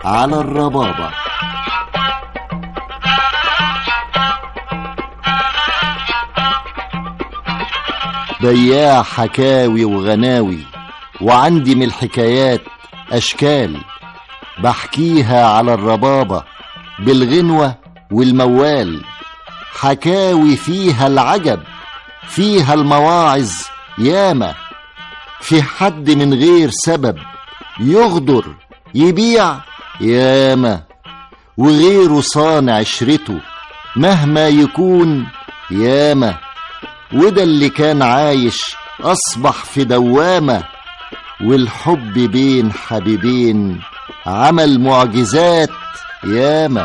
على الربابة بياع حكاوي وغناوي وعندي من الحكايات أشكال بحكيها على الربابة بالغنوة والموال حكاوي فيها العجب فيها المواعظ ياما في حد من غير سبب يغدر يبيع ياما وغيره صانع عشرته مهما يكون ياما وده اللي كان عايش أصبح في دوامة والحب بين حبيبين عمل معجزات ياما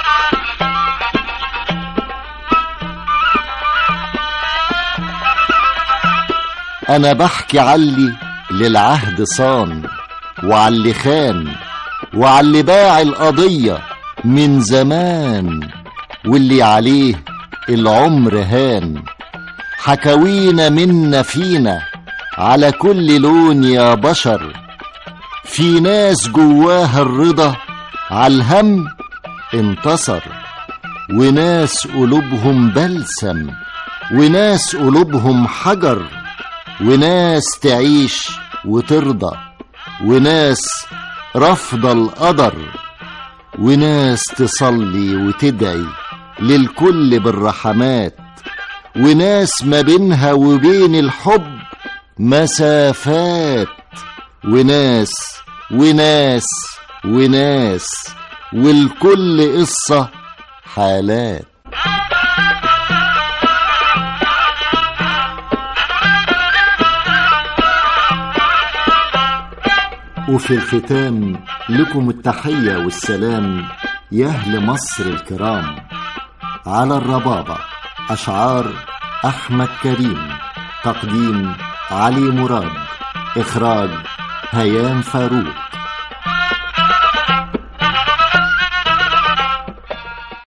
أنا بحكي علي للعهد صان وعلي خان وعلي باع القضية من زمان واللي عليه العمر هان حكاوينا منا فينا على كل لون يا بشر في ناس جواها الرضا عالهم انتصر وناس قلوبهم بلسم وناس قلوبهم حجر وناس تعيش وترضى وناس رافضة القدر وناس تصلي وتدعي للكل بالرحمات وناس ما بينها وبين الحب مسافات وناس وناس وناس والكل قصة حالات وفي الختام لكم التحية والسلام يا أهل مصر الكرام على الربابة أشعار أحمد كريم تقديم علي مراد إخراج هيام فاروق